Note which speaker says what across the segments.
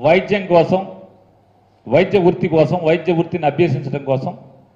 Speaker 1: వైద్యం కోసం వైద్య వృత్తి కోసం వైద్య వృత్తిని అభ్యసించడం కోసం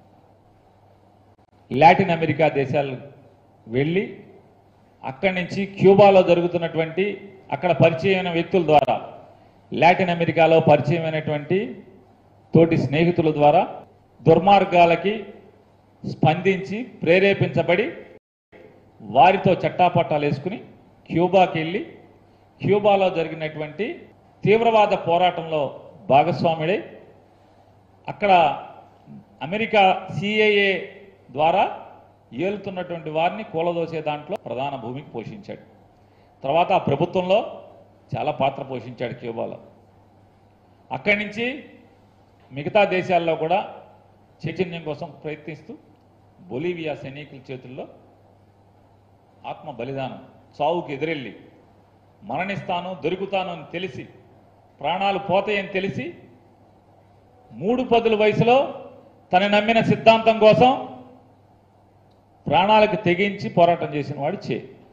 Speaker 1: లాటిన్ అమెరికా దేశాలు వెళ్ళి అక్కడి నుంచి క్యూబాలో జరుగుతున్నటువంటి అక్కడ పరిచయమైన వ్యక్తుల ద్వారా లాటిన్ అమెరికాలో పరిచయమైనటువంటి తోటి స్నేహితుల ద్వారా దుర్మార్గాలకి స్పందించి ప్రేరేపించబడి వారితో చట్టాపట్టాలు వేసుకుని క్యూబాకి వెళ్ళి క్యూబాలో జరిగినటువంటి తీవ్రవాద పోరాటంలో భాగస్వాముడై అక్కడ అమెరికా సిఐఏ ద్వారా ఏలుతున్నటువంటి వారిని కూలదోసే దాంట్లో ప్రధాన భూమికి పోషించాడు తర్వాత ఆ ప్రభుత్వంలో చాలా పాత్ర పోషించాడు క్యూబాలో అక్కడి నుంచి మిగతా దేశాల్లో కూడా చైతన్యం కోసం ప్రయత్నిస్తూ బొలీవియా సైనికుల చేతుల్లో ఆత్మ బలిదానం చావుకు ఎదురెళ్ళి మరణిస్తాను దొరుకుతాను అని తెలిసి ప్రాణాలు పోతాయని తెలిసి మూడు పదుల వయసులో తన నమ్మిన సిద్ధాంతం కోసం ప్రాణాలకు తెగించి పోరాటం చేసిన వాడు చే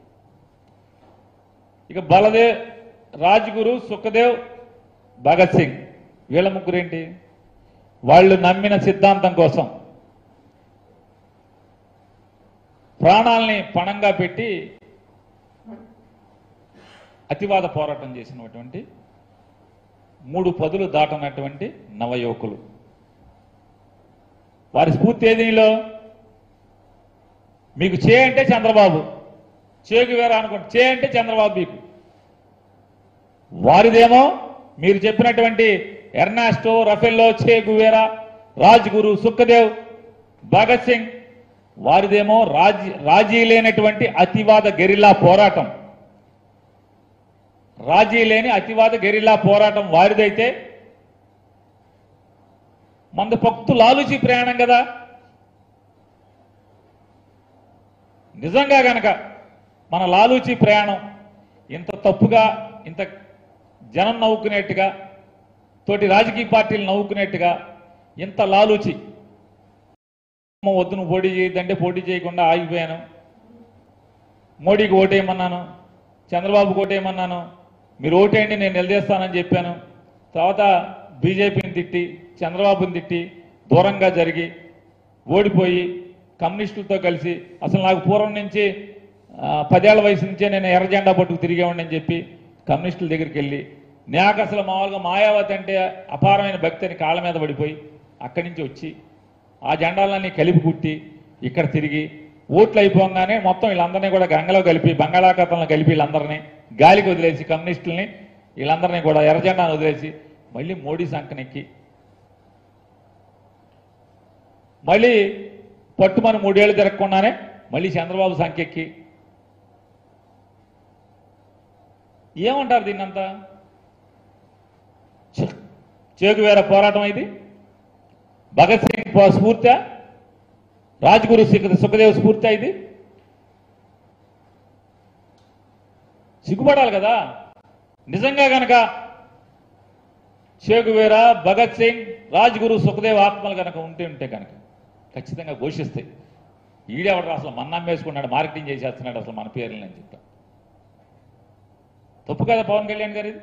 Speaker 1: ఇక బలదేవ్ రాజ్గురు సుఖదేవ్ భగత్ సింగ్ వీళ్ళ ముగ్గురేంటి వాళ్ళు నమ్మిన సిద్ధాంతం కోసం ప్రాణాలని పణంగా పెట్టి అతివాద పోరాటం చేసినటువంటి మూడు పదులు దాటనటువంటి నవయువకులు వారి స్ఫూర్తి ఏదిలో మీకు చే అంటే చంద్రబాబు చేకు వేరే అనుకోండి చే అంటే చంద్రబాబు మీకు వారిదేమో మీరు చెప్పినటువంటి Ernesto Rafael Che Guevara Raj Guru Sukhdev Bhagat Singh వారిదేమో రాజీ రాజీ లేనటువంటి అతివాద గెరిల్లా పోరాటం రాజీ లేని అతివాద గెరిల్లా పోరాటం వారిదైతే మంద భక్తు లాలుచి ప్రయాణం కదా నిజంగా గనక మన లాలూచి ప్రయాణం ఇంత తప్పుగా ఇంత జనం నవ్వుకునేట్టుగా తోటి రాజకీయ పార్టీలు నవ్వుకునేట్టుగా ఇంత లాలూచి అమ్మ వద్దు నువ్వు పోటీ చేయొద్దంటే పోటీ చేయకుండా ఆగిపోయాను మోడీకి ఓటేయమన్నాను చంద్రబాబుకి ఓటేయమన్నాను మీరు ఓటేయండి నేను నిలదీస్తానని చెప్పాను తర్వాత బీజేపీని తిట్టి చంద్రబాబుని తిట్టి దూరంగా జరిగి ఓడిపోయి కమ్యూనిస్టులతో కలిసి అసలు నాకు పూర్వం నుంచి ఆ, పదేళ్ల వయసు నుంచే నేను ఎర్ర జెండా పట్టుకు తిరిగేవాడిని అని చెప్పి కమ్యూనిస్టుల దగ్గరికి వెళ్ళి నాకు అసలు మామూలుగా మాయావతి అంటే అపారమైన భక్తి అని కాళ్ళ మీద పడిపోయి అక్కడి నుంచి వచ్చి ఆ జెండాలన్నీ కలిపి కుట్టి ఇక్కడ తిరిగి ఓట్లు అయిపోగానే మొత్తం వీళ్ళందరినీ కూడా గంగలో కలిపి బంగాళాఖాతంలో కలిపి వీళ్ళందరినీ గాలికి వదిలేసి కమ్యూనిస్టుల్ని వీళ్ళందరినీ కూడా ఎర్ర జెండాను వదిలేసి మళ్ళీ మోడీ సంకనెక్కి మళ్ళీ పట్టుమని మూడేళ్లు తిరగకుండానే మళ్ళీ చంద్రబాబు సంఖ్యకి ఏమంటారు దీన్నంతా ఛ! చేకువేర పోరాటం ఇది భగత్ సింగ్ పో- స్ఫూర్తి రాజ్గురు సుఖ- సుఖదేవ్ స్ఫూర్తి ఇది సిగ్గుపడాలి కదా నిజంగా గనక చేగువేరా భగత్ సింగ్ రాజ్గురు సుఖదేవ్ ఆత్మలు కనుక ఉంటే ఉంటే కనుక ఖచ్చితంగా ఘోషిస్తాయి ఈడెవడు అసలు మన్నం వేసుకున్నాడు మార్కెటింగ్ చేసేస్తున్నాడు అసలు మన పేర్లని అని చెప్తా తప్పు కదా పవన్ కళ్యాణ్ గారు ఇది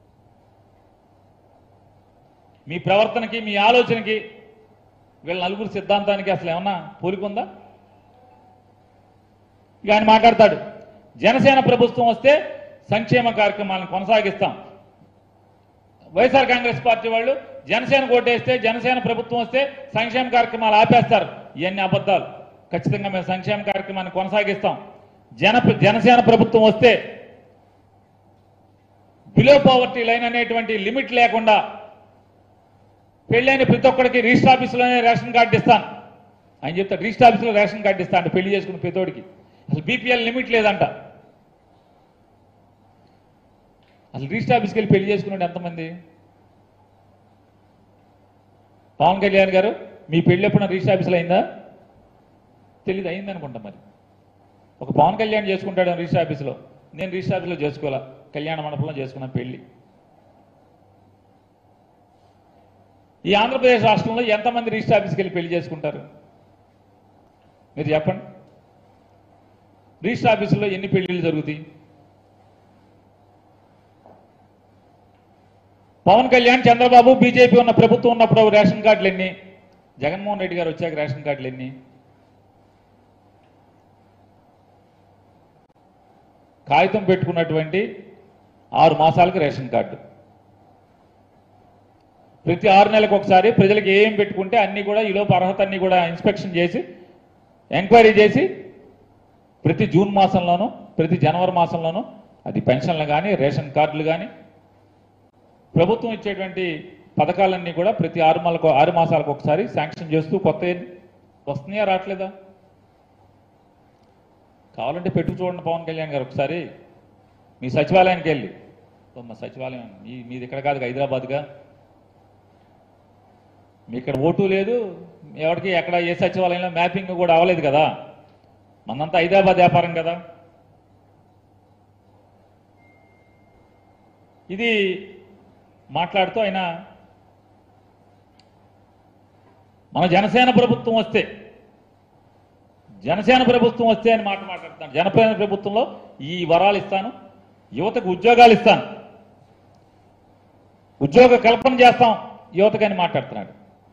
Speaker 1: మీ ప్రవర్తనకి మీ ఆలోచనకి వీళ్ళ నలుగురు సిద్ధాంతానికి అసలు ఏమన్నా పోలికుందా ఇక ఆయన మాట్లాడతాడు జనసేన ప్రభుత్వం వస్తే సంక్షేమ కార్యక్రమాలను కొనసాగిస్తాం వైఎస్ఆర్ కాంగ్రెస్ పార్టీ వాళ్ళు జనసేన ఓటేస్తే జనసేన ప్రభుత్వం వస్తే సంక్షేమ కార్యక్రమాలు ఆపేస్తారు ఇవన్నీ అబద్ధాలు ఖచ్చితంగా మేము సంక్షేమ కార్యక్రమాన్ని కొనసాగిస్తాం జన జనసేన ప్రభుత్వం వస్తే బిలో పవర్టీ లైన్ అనేటువంటి లిమిట్ లేకుండా పెళ్ళైన ప్రతి ఒక్కడికి రిజిస్టర్ ఆఫీసులోనే రేషన్ కార్డు ఇస్తాను ఆయన చెప్తాడు రిజిస్టర్ ఆఫీసులో రేషన్ కార్డు ఇస్తా అంటే పెళ్లి చేసుకున్న ప్రతోడికి అసలు బీపీఎల్ లిమిట్ లేదంట అసలు రిజిస్టర్ ఆఫీస్కి వెళ్ళి పెళ్లి చేసుకున్నాడు ఎంతమంది పవన్ కళ్యాణ్ గారు మీ పెళ్లి ఎప్పుడైనా రిజిస్టర్ ఆఫీసులో అయిందా తెలియదు అయింది అనుకుంటా మరి ఒక పవన్ కళ్యాణ్ చేసుకుంటాడు రిజిస్టర్ ఆఫీసులో నేను రిజిస్టర్ ఆఫీసులో చేసుకోవాలా కళ్యాణ మండపంలో చేసుకున్న పెళ్లి ఈ ఆంధ్రప్రదేశ్ రాష్ట్రంలో ఎంతమంది రిజిస్టర్ ఆఫీస్కి వెళ్ళి పెళ్లి చేసుకుంటారు మీరు చెప్పండి రిజిస్టర్ ఆఫీసులో ఎన్ని పెళ్లిళ్ళు జరుగుతాయి పవన్ కళ్యాణ్ చంద్రబాబు బీజేపీ ఉన్న ప్రభుత్వం ఉన్నప్పుడు రేషన్ కార్డులు ఎన్ని జగన్మోహన్ రెడ్డి గారు వచ్చాక రేషన్ కార్డులు ఎన్ని కాగితం పెట్టుకున్నటువంటి ఆరు మాసాలకు రేషన్ కార్డు ప్రతి ఆరు నెలలకు ఒకసారి ప్రజలకు ఏం పెట్టుకుంటే అన్ని కూడా ఈలోపు అర్హత అన్ని కూడా ఇన్స్పెక్షన్ చేసి ఎంక్వైరీ చేసి ప్రతి జూన్ మాసంలోనూ ప్రతి జనవరి మాసంలోనూ అది పెన్షన్లు కానీ రేషన్ కార్డులు కానీ ప్రభుత్వం ఇచ్చేటువంటి పథకాలన్నీ కూడా ప్రతి ఆరు మాలకు ఆరు మాసాలకు ఒకసారి శాంక్షన్ చేస్తూ కొత్త వస్తున్నాయా రావట్లేదా కావాలంటే పెట్టు చూడండి పవన్ కళ్యాణ్ గారు ఒకసారి మీ సచివాలయానికి వెళ్ళి ఓ, మా సచివాలయం మీ మీది ఇక్కడ కాదు హైదరాబాద్గా మీ ఇక్కడ ఓటు లేదు ఎవరికి ఎక్కడ ఏ సచివాలయంలో మ్యాపింగ్ కూడా అవ్వలేదు కదా మనంతా హైదరాబాద్ వ్యాపారం కదా ఇది మాట్లాడుతూ ఆయన మన జనసేన ప్రభుత్వం వస్తే జనసేన ప్రభుత్వం వస్తే అని మాట మాట్లాడుతాను జనసేన ప్రభుత్వంలో ఈ వరాలు ఇస్తాను యువతకు ఉద్యోగాలు ఇస్తాను ఉద్యోగ కల్పన చేస్తాం యువతకని మాట్లాడుతున్నాడు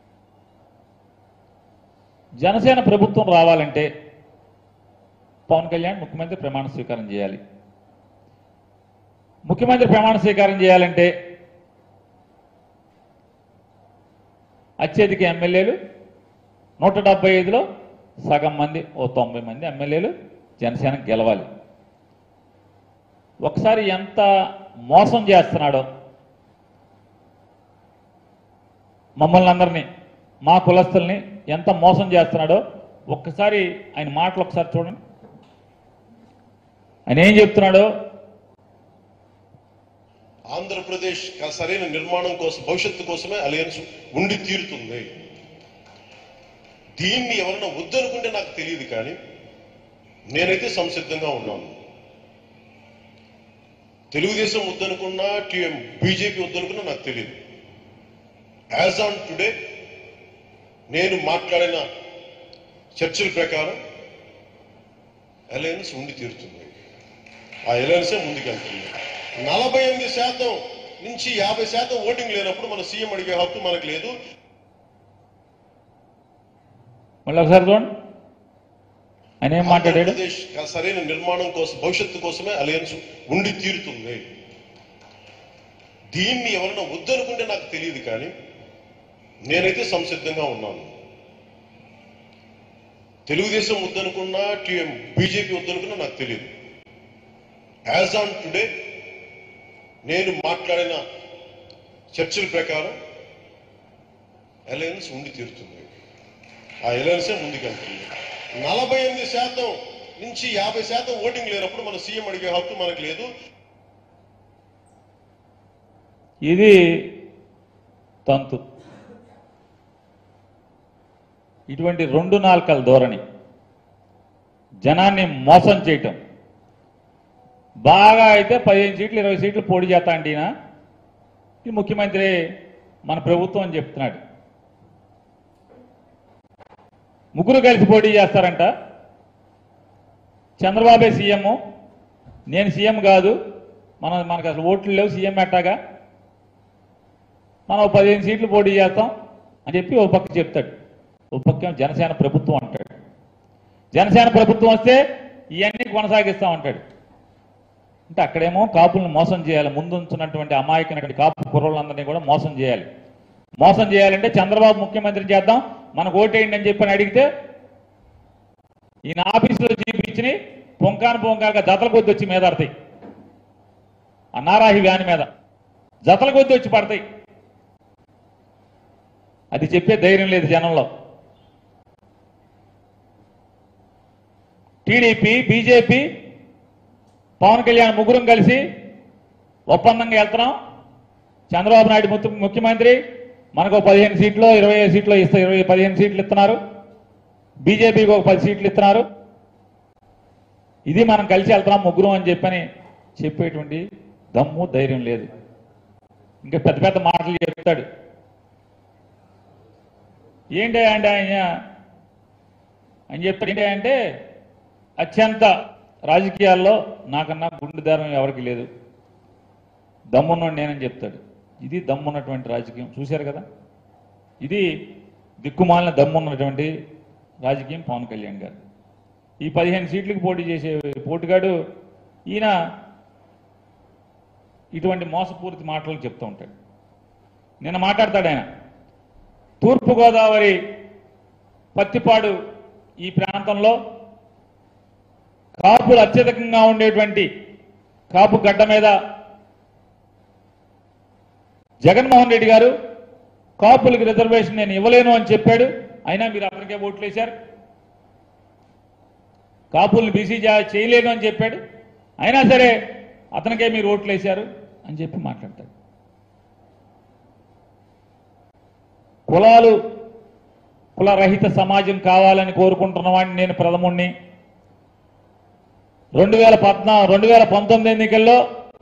Speaker 1: జనసేన ప్రభుత్వం రావాలంటే పవన్ కళ్యాణ్ ముఖ్యమంత్రి ప్రమాణ స్వీకారం చేయాలి ముఖ్యమంత్రి ప్రమాణ స్వీకారం చేయాలంటే అత్యధిక ఎమ్మెల్యేలు నూట డెబ్బై ఐదులో సగం మంది ఓ తొంభై మంది ఎమ్మెల్యేలు జనసేన గెలవాలి ఒకసారి ఎంత మోసం చేస్తున్నాడో మమ్మల్ని అందరినీ మా కులస్తుల్ని ఎంత మోసం చేస్తున్నాడో ఒక్కసారి ఆయన మాటలు ఒకసారి చూడండి ఆయన ఏం చెప్తున్నాడో
Speaker 2: ఆంధ్రప్రదేశ్ క- సరైన నిర్మాణం కోసం భవిష్యత్తు కోసమే అలయన్స్ ఉండి తీరుతుంది దీన్ని ఎవరన్నా వద్దనుకుంటే నాకు తెలియదు కానీ నేనైతే సంసిద్ధంగా ఉన్నాను తెలుగుదేశం వద్దనుకున్నా టీఎం బీజేపీ వద్దనుకున్నా నాకు తెలియదు యాజ్ ఆన్ టుడే నేను మాట్లాడిన చర్చల ప్రకారం అలయన్స్ ఉండి తీరుతుంది ఆ అలయన్సే ముందుకెళ్తుంది నలభై ఎనిమిది శాతం నుంచి యాభై శాతం ఓటింగ్ లేనప్పుడు మన సీఎం అడిగే హక్కు మనకు లేదు
Speaker 1: మళ్ళీ ఒకసారి చూడండి ఆయన ఏం మాట్లాడాడు
Speaker 2: ఆంధ్రప్రదేశ్ క- సరైన నిర్మాణం కోసం భవిష్యత్తు కోసమే అలయన్స్ ఉండి తీరుతుంది దీన్ని ఎవరన్నా వద్దనుకుంటే నాకు తెలియదు కానీ నేనైతే సంసిద్ధంగా ఉన్నాను తెలుగుదేశం వద్దనుకున్నా టీఎం బీజేపీ వద్దనుకున్నా నాకు తెలియదు యాజ్ ఆన్ టుడే నేను మాట్లాడిన చర్చల ప్రకారం అలయన్స్ ఉండి తీరుతుంది ఆ అలయన్సే ముందుకెళ్తుంది నలభై ఎనిమిది శాతం నుంచి యాభై శాతం ఓటింగ్ లేనప్పుడు మన సీఎం అడిగే హక్కు మనకు లేదు
Speaker 1: ఇది తంతు ఇటువంటి రెండు నాలుకల ధోరణి జనాన్ని మోసం చేయటం బాగా అయితే పదిహేను సీట్లు ఇరవై సీట్లు పోటీ చేస్తా అంటే ఈయన ఈ ముఖ్యమంత్రి మన ప్రభుత్వం అని చెప్తున్నాడు ముగ్గురు కలిసి పోటీ చేస్తారంట చంద్రబాబే సీఎం నేను సీఎం కాదు మన మనకు అసలు ఓట్లు లేవు సీఎం ఎట్టాగా మనం ఓ పదిహేను సీట్లు పోటీ చేస్తాం అని చెప్పి ఓ పక్క చెప్తాడు ఓ పక్క ఏమో జనసేన ప్రభుత్వం అంటాడు జనసేన ప్రభుత్వం వస్తే ఇవన్నీ కొనసాగిస్తాం అంటాడు అంటే అక్కడేమో కాపులను మోసం చేయాలి ముందు ఉంచున్నటువంటి అమాయకమైనటువంటి కాపు కుర్రోళ్ళందరినీ కూడా మోసం చేయాలి మోసం చేయాలంటే చంద్రబాబు ముఖ్యమంత్రి చేద్దాం మనకు ఓటేయండి అని చెప్పని అడిగితే ఈయన ఆఫీసులో చూపించి పొంకాను పొంకాలుగా జతల కొద్ది వచ్చి మీద పడతాయి ఆ నారాహి వ్యాన్ మీద జతల కొద్ది వచ్చి పడతాయి అది చెప్పే ధైర్యం లేదు జనంలో టీడీపీ బీజేపీ పవన్ కళ్యాణ్ ముగ్గురం కలిసి ఒప్పందంగా వెళ్తున్నాం చంద్రబాబు నాయుడు ముఖ్య- ముఖ్యమంత్రి మనకు ఒక పదిహేను సీట్లు ఇరవై ఐదు సీట్లు ఇస్తా ఇరవై పదిహేను సీట్లు ఇస్తున్నారు బీజేపీకి ఒక పది సీట్లు ఇస్తున్నారు ఇది మనం కలిసి వెళ్తున్నాం ముగ్గురం అని చెప్పని చెప్పేటువంటి దమ్ము ధైర్యం లేదు ఇంకా పెద్ద పెద్ద మాటలు చెప్తాడు ఏంటి అంటే ఆయన ఆయన చెప్తాడు ఏంటి అంటే అత్యంత రాజకీయాల్లో నాకన్నా గుండె ధైర్యం ఎవరికి లేదు దమ్మున్నోడు నేనని చెప్తాడు ఇది దమ్మున్నటువంటి రాజకీయం చూశారు కదా ఇది దిక్కుమాలిన దమ్మున్నటువంటి రాజకీయం పవన్ కళ్యాణ్ గారు ఈ పదిహేను సీట్లకు పోటీ చేసే పోటీగాడు ఈయన ఇటువంటి మోసపూరిత మాటలు చెప్తూ ఉంటాడు నిన్న మాట్లాడతాడు ఆయన తూర్పుగోదావరి పత్తిపాడు ఈ ప్రాంతంలో కాపులు అత్యధికంగా ఉండేటువంటి కాపు గడ్డ మీద జగన్మోహన్ రెడ్డి గారు కాపులకు రిజర్వేషన్ నేను ఇవ్వలేను అని చెప్పాడు అయినా మీరు అతనికే ఓట్లు వేశారు కాపుల్ని బీసీ జా- చేయలేను అని చెప్పాడు అయినా సరే అతనికే మీరు ఓట్లు వేశారు అని చెప్పి మాట్లాడతాడు కులాలు కులరహిత సమాజం కావాలని కోరుకుంటున్న వాడిని నేను ప్రథముణ్ణి రెండు వేల పద్నా రెండు వేల పంతొమ్మిది ఎన్నికల్లో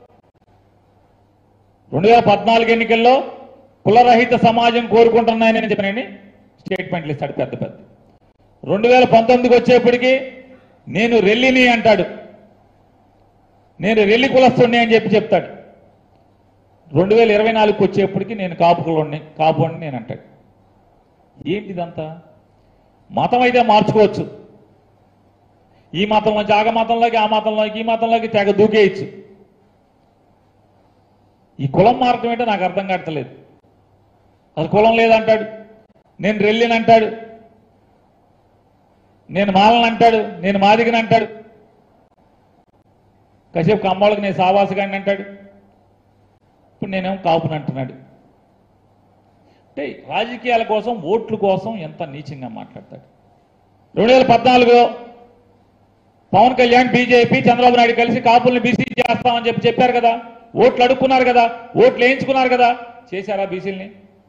Speaker 1: రెండు వేల పద్నాలుగు ఎన్నికల్లో కులరహిత సమాజం కోరుకుంటున్నాయని చెప్పినండి స్టేట్మెంట్లు ఇస్తాడు పెద్ద పెద్ద రెండు వేల పంతొమ్మిదికి వచ్చేప్పటికి నేను రెల్లిని అంటాడు నేను రెల్లి కులస్తుడిని అని చెప్పి చెప్తాడు రెండు వేల ఇరవై నాలుగుకి వచ్చేప్పటికి నేను కాపు కులండి కాపు అని నేను అంటాడు ఏంటిదంతా మతం అయితే మార్చుకోవచ్చు ఈ మతంలోంచి ఆగ మతంలోకి ఆ మతంలోకి ఈ మతంలోకి తెగ దూకేయచ్చు ఈ కులం మార్గం ఏంటో నాకు అర్థం కావట్లేదు అసలు కులం లేదంటాడు నేను రెల్లిని అంటాడు నేను మాలని అంటాడు నేను మాదిగని అంటాడు కాసేపు కమ్మోళ్ళకి నేను సావాసగాడిని అంటాడు ఇప్పుడు నేనేమో కాపుని అంటున్నాడు అంటే రాజకీయాల కోసం ఓట్ల కోసం ఎంత నీచంగా మాట్లాడతాడు రెండు వేల పద్నాలుగులో పవన్ కళ్యాణ్ బీజేపీ చంద్రబాబు నాయుడు కలిసి కాపుల్ని బీసీ చేస్తామని చెప్పి చెప్పారు కదా ఓట్లు అడుక్కున్నారు కదా ఓట్లు వేయించుకున్నారు కదా చేశారా బీసీల్ని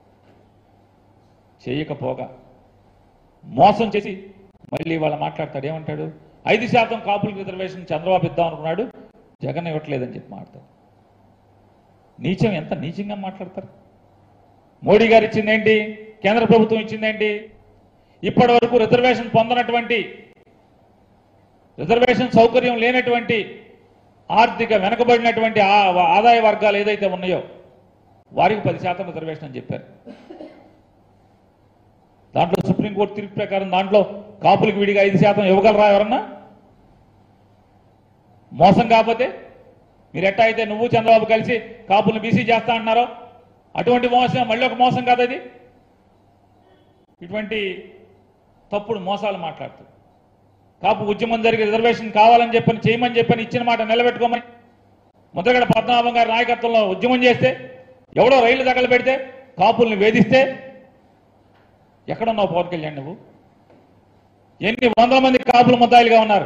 Speaker 1: చేయకపోగా మోసం చేసి మళ్ళీ వాళ్ళు మాట్లాడతాడు ఏమంటాడు ఐదు శాతం కాపులకు రిజర్వేషన్ చంద్రబాబు ఇద్దాం అనుకున్నాడు జగన్ ఇవ్వట్లేదని చెప్పి మాట్లాడతాడు నీచం ఎంత నీచంగా మాట్లాడతారు మోడీ గారు ఇచ్చిందేంటి కేంద్ర ప్రభుత్వం ఇచ్చిందేంటి ఇప్పటి వరకు రిజర్వేషన్ పొందనటువంటి రిజర్వేషన్ సౌకర్యం లేనటువంటి ఆర్థిక వెనకబడినటువంటి ఆ- ఆదాయ వర్గాలు ఏదైతే ఉన్నాయో వారికి పది శాతం రిజర్వేషన్ అని చెప్పారు దాంట్లో సుప్రీంకోర్టు తీర్పు ప్రకారం దాంట్లో కాపులకు విడిగా ఐదు శాతం ఇవ్వగలరా ఎవరన్నా మోసం కాకపోతే మీరు ఎట్టా అయితే నువ్వు చంద్రబాబు కలిసి కాపులను బీసీ చేస్తా అన్నారో అటువంటి మోసం మళ్ళీ ఒక మోసం కాదు అది ఇటువంటి తప్పుడు మోసాలు మాట్లాడుతూ కాపు ఉద్యమం జరిగి రిజర్వేషన్ కావాలని చెప్పని చేయమని చెప్పని ఇచ్చిన మాట నిలబెట్టుకోమని ముద్రగడ పద్మనాభం గారి నాయకత్వంలో ఉద్యమం చేస్తే ఎవడో రైలు దగ్గర పెడితే కాపుల్ని వేధిస్తే ఎక్కడున్నావు పవన్ కళ్యాణ్ నువ్వు ఎన్ని వందల మంది కాపులు ముద్దాయిలుగా ఉన్నారు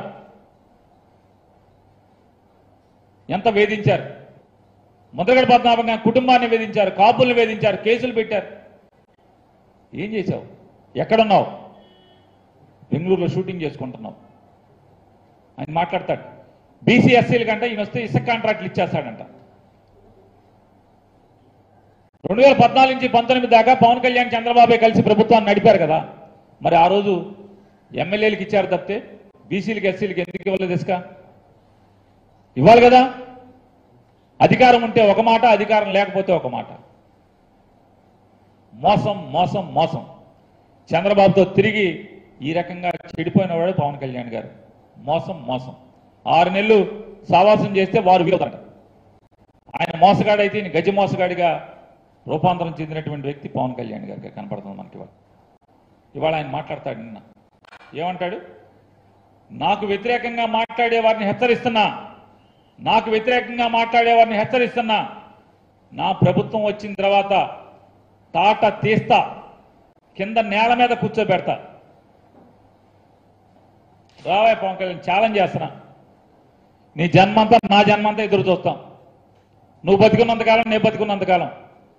Speaker 1: ఎంత వేధించారు ముద్రగడ పద్మనాభం గారి కుటుంబాన్ని వేధించారు కాపుల్ని వేధించారు కేసులు పెట్టారు ఏం చేశావు ఎక్కడున్నావు బెంగళూరులో షూటింగ్ చేసుకుంటున్నావు ఆయన మాట్లాడతాడు బీసీ ఎస్సీల కంటే ఈయన వస్తే ఇసుక కాంట్రాక్ట్లు ఇచ్చేస్తాడంట రెండు వేల పద్నాలుగు నుంచి పంతొమ్మిది దాకా పవన్ కళ్యాణ్ చంద్రబాబే కలిసి ప్రభుత్వాన్ని నడిపారు కదా మరి ఆ రోజు ఎమ్మెల్యేలకు ఇచ్చారు తప్పితే బీసీలకి ఎస్సీలకి ఎందుకు ఇవ్వలేదు ఇసుక ఇవ్వాలి కదా అధికారం ఉంటే ఒక మాట అధికారం లేకపోతే ఒక మాట మోసం మోసం మోసం చంద్రబాబుతో తిరిగి ఈ రకంగా చెడిపోయిన వాడు పవన్ కళ్యాణ్ గారు మోసం మోసం ఆరు నెలలు సావాసం చేస్తే వారు వీరుతారట ఆయన మోసగాడైతే ఈయన గజ మోసగాడిగా రూపాంతరం చెందినటువంటి వ్యక్తి పవన్ కళ్యాణ్ గారికి కనపడుతుంది మనకి ఇవాళ ఇవాళ ఆయన మాట్లాడతాడు నిన్న ఏమంటాడు నాకు వ్యతిరేకంగా మాట్లాడే వారిని హెచ్చరిస్తున్నా నాకు వ్యతిరేకంగా మాట్లాడే వారిని హెచ్చరిస్తున్నా నా ప్రభుత్వం వచ్చిన తర్వాత తాట తీస్తా కింద నేల మీద కూర్చోబెడతా రావాయ్ పవన్ కళ్యాణ్ ఛాలెంజ్ చేస్తున్నా నీ జన్మంతా నా జన్మంతా ఎదురు చూస్తాం నువ్వు బతికున్నంతకాలం నేను బతికున్నంతకాలం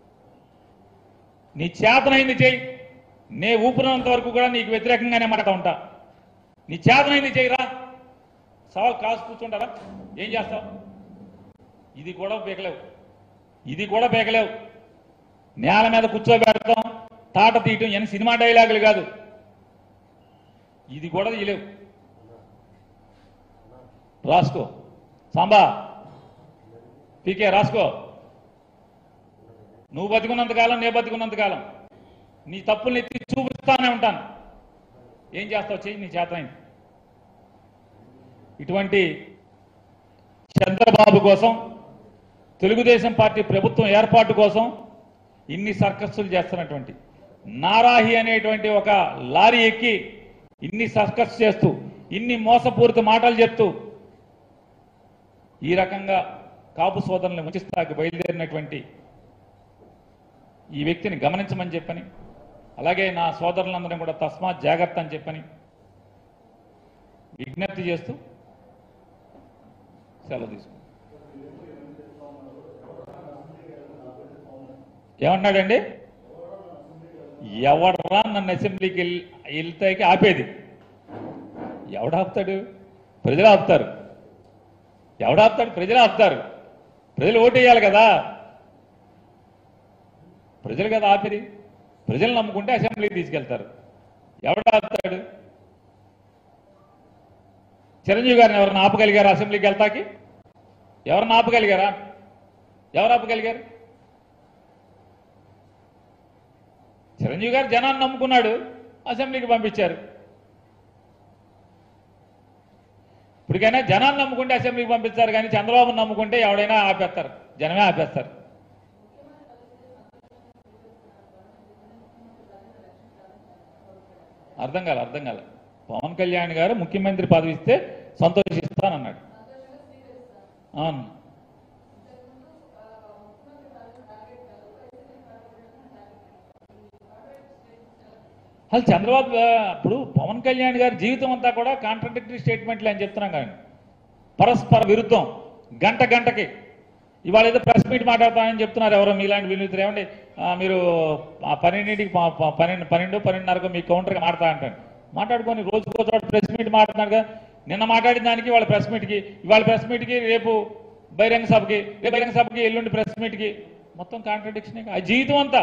Speaker 1: నీ చేతనైంది చేయి నే ఊపిరినంత వరకు కూడా నీకు వ్యతిరేకంగానే మాట ఉంటా నీ చేతనైంది చేయరా సవాల్ కాసు కూర్చుంటారా ఏం చేస్తావు ఇది కూడా పీకలేవు ఇది కూడా పీకలేవు నేల మీద కూర్చోబెడతాం తాట తీయటం ఎన్ని సినిమా డైలాగులు కాదు ఇది కూడా తీయలేవు రాసుకో సాంబా పీకే రాసుకో నువ్వు బతికున్నంతకాలం నేను బతికున్నంతకాలం నీ తప్పుల్ని ఎత్తి చూపిస్తానే ఉంటాను ఏం చేస్తావు చెయ్యి నీ చేతనైంది ఇటువంటి చంద్రబాబు కోసం తెలుగుదేశం పార్టీ ప్రభుత్వం ఏర్పాటు కోసం ఇన్ని సర్కస్సులు చేస్తున్నటువంటి నారాహి అనేటువంటి ఒక లారీ ఎక్కి ఇన్ని సర్కస్ చేస్తూ ఇన్ని మోసపూరిత మాటలు చెప్తూ ఈ రకంగా కాపు సోదరులను ముంచిస్తాకి బయలుదేరినటువంటి ఈ వ్యక్తిని గమనించమని చెప్పని అలాగే నా సోదరులందరినీ కూడా తస్మాత్ జాగ్రత్త అని చెప్పని విజ్ఞప్తి చేస్తూ సెలవు తీసుకు ఏమన్నాడండి ఎవడరా నన్ను అసెంబ్లీకి వెళ్ళి వెళ్తాకి ఆపేది ఎవడు ఆపుతాడు ప్రజలు ఆపుతారు ఎవడు ఆపుతాడు ప్రజలు ఆపుతారు ప్రజలు ఓటేయాలి కదా ప్రజలు కదా ఆపిరి ప్రజలు నమ్ముకుంటే అసెంబ్లీకి తీసుకెళ్తారు ఎవడు ఆపుతాడు చిరంజీవి గారిని ఎవరిని ఆపగలిగారు అసెంబ్లీకి వెళ్తాకి ఎవరిని ఆపగలిగారా ఎవరు ఆపగలిగారు చిరంజీవి గారు జనాన్ని నమ్ముకున్నాడు అసెంబ్లీకి పంపించారు ఇప్పటికైనా జనాన్ని నమ్ముకుంటే అసెంబ్లీకి పంపిస్తారు కానీ చంద్రబాబుని నమ్ముకుంటే ఎవడైనా ఆపేస్తారు జనమే ఆపేస్తారు అర్థం కాలే అర్థం కాలే పవన్ కళ్యాణ్ గారు ముఖ్యమంత్రి పదవి ఇస్తే సంతోషిస్తానన్నాడు అవును అసలు చంద్రబాబు ఆ, ఇప్పుడు పవన్ కళ్యాణ్ గారి జీవితం అంతా కూడా కాంట్రడిక్టరీ స్టేట్మెంట్లు అని చెప్తున్నాం కానీ పరస్పర విరుద్ధం గంట గంటకి ఇవాళ ఏదో ప్రెస్ మీట్ మాట్లాడతామని చెప్తున్నారు ఎవరో మీలాంటి వినితులు ఏమండి ఆ, మీరు ఆ పన్నెండింటికి ప- ప- పన్నెండు పన్నెండు పన్నెండున్నరకు మీ కౌంటర్కి మాట్లాడతా అంటాను మాట్లాడుకొని రోజుకో చోట ప్రెస్ మీట్ మాట్లాడుతున్నారు కదా నిన్న మాట్లాడిన దానికి వాళ్ళ ప్రెస్ మీట్కి ఇవాళ ప్రెస్ మీట్కి రేపు బహిరంగ సభకి రేపు బహిరంగ సభకి ఎల్లుండి ప్రెస్ మీట్కి మొత్తం కాంట్రడిక్షన్ ఆ జీవితం అంతా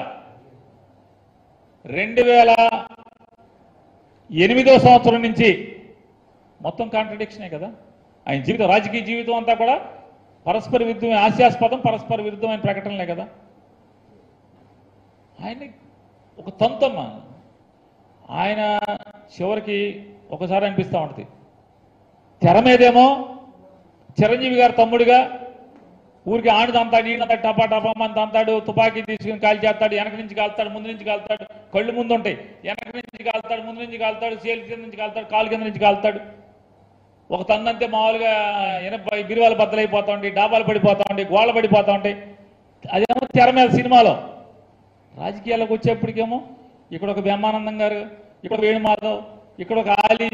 Speaker 1: రెండు వేల ఎనిమిదో సంవత్సరం నుంచి మొత్తం కాంట్రడిక్షనే కదా ఆయన జీవితం రాజకీయ జీవితం అంతా కూడా పరస్పర విరుద్ధమైన హాస్యాస్పదం పరస్పర విరుద్ధమైన ప్రకటనలే కదా ఆయన ఒక తంతమ్మ ఆయన చివరికి ఒకసారి అనిపిస్తూ ఉంటుంది తెర మీదేమో చిరంజీవి గారు తమ్ముడిగా ఊరికి ఆడు తంతాడు ఈయన టపా టపా మన తంతాడు తుపాకీ తీసుకుని కాల్ చేస్తాడు వెనక నుంచి కాల్తాడు ముందు నుంచి కాల్తాడు కళ్ళు ముందు ఉంటాయి వెనక నుంచి కాల్తాడు ముందు నుంచి కాల్తాడు సేలు కింద నుంచి కాల్తాడు కాలు కింద నుంచి కాల్తాడు ఒక తన్నంతే మామూలుగా ఎనభై బిరువాలు బద్దలైపోతా ఉంటాయి డాబాలు పడిపోతా ఉంటాయి గోళ్ళ పడిపోతా ఉంటాయి అదేమో తెర మీద సినిమాలో రాజకీయాలకు వచ్చేప్పటికేమో ఇక్కడ ఒక బ్రహ్మానందం గారు ఇక్కడ ఒక వేణుమాధవ్ ఇక్కడ ఒక ఆలి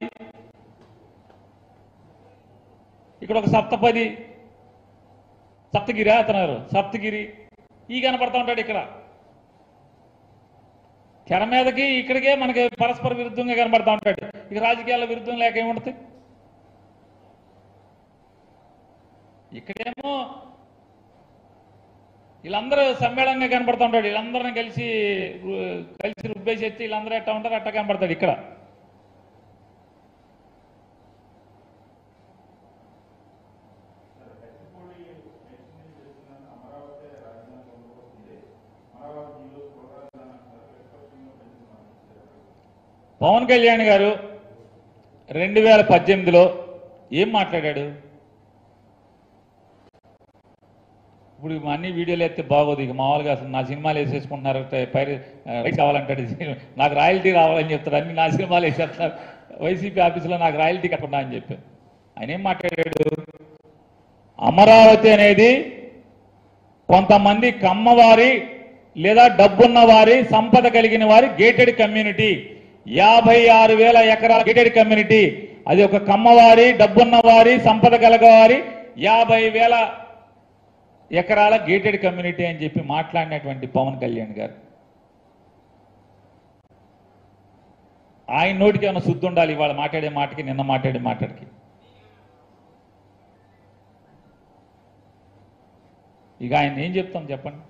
Speaker 1: ఇక్కడ ఒక సప్తపది సప్తగిరి అతను సప్తగిరి ఈ కనపడతా ఉంటాడు ఇక్కడ తెర మీదకి ఇక్కడికే మనకి పరస్పర విరుద్ధంగా కనబడతా ఉంటాడు ఇక రాజకీయాల విరుద్ధం లేక ఏముంటుంది ఇక్కడేమో వీళ్ళందరూ సమ్మేళనంగా కనపడతా ఉంటాడు వీళ్ళందరిని కలిసి రు- కలిసి రుబ్బేసి ఎత్తి వీళ్ళందరూ ఎట్టా ఉంటారు అట్టా కనపడతాడు ఇక్కడ పవన్ కళ్యాణ్ గారు రెండు వేల పద్దెనిమిదిలో ఏం మాట్లాడాడు ఇప్పుడు ఇవి అన్ని వీడియోలు ఎత్తే బాగోదు ఇక మామూలుగా అసలు నా సినిమాలు వేసేసుకుంటున్నారు ట- పైరు రైట్స్ కావాలంటాడు నాకు రాయల్టీ రావాలని చెప్తారు అన్ని నా సినిమాలు వేసేస్తారు వైసీపీ ఆఫీసులో నాకు రాయల్టీ కట్టకుండా అని చెప్పి ఆయన ఏం మాట్లాడాడు అమరావతి అనేది కొంతమంది కమ్మవారి లేదా డబ్బున్న వారి సంపద కలిగిన వారి గేటెడ్ కమ్యూనిటీ యాభై ఆరు వేల ఎకరాల గేటెడ్ కమ్యూనిటీ అది ఒక కమ్మవారి డబ్బున్న వారి సంపద కలగవారి యాభై వేల ఎకరాల గేటెడ్ కమ్యూనిటీ అని చెప్పి మాట్లాడినటువంటి పవన్ కళ్యాణ్ గారు ఆయన నోటికి ఏమైనా శుద్ధి ఉండాలి ఇవాళ మాట్లాడే మాటకి నిన్న మాట్లాడే మాటకి ఇక ఆయన ఏం చెప్తాం చెప్పండి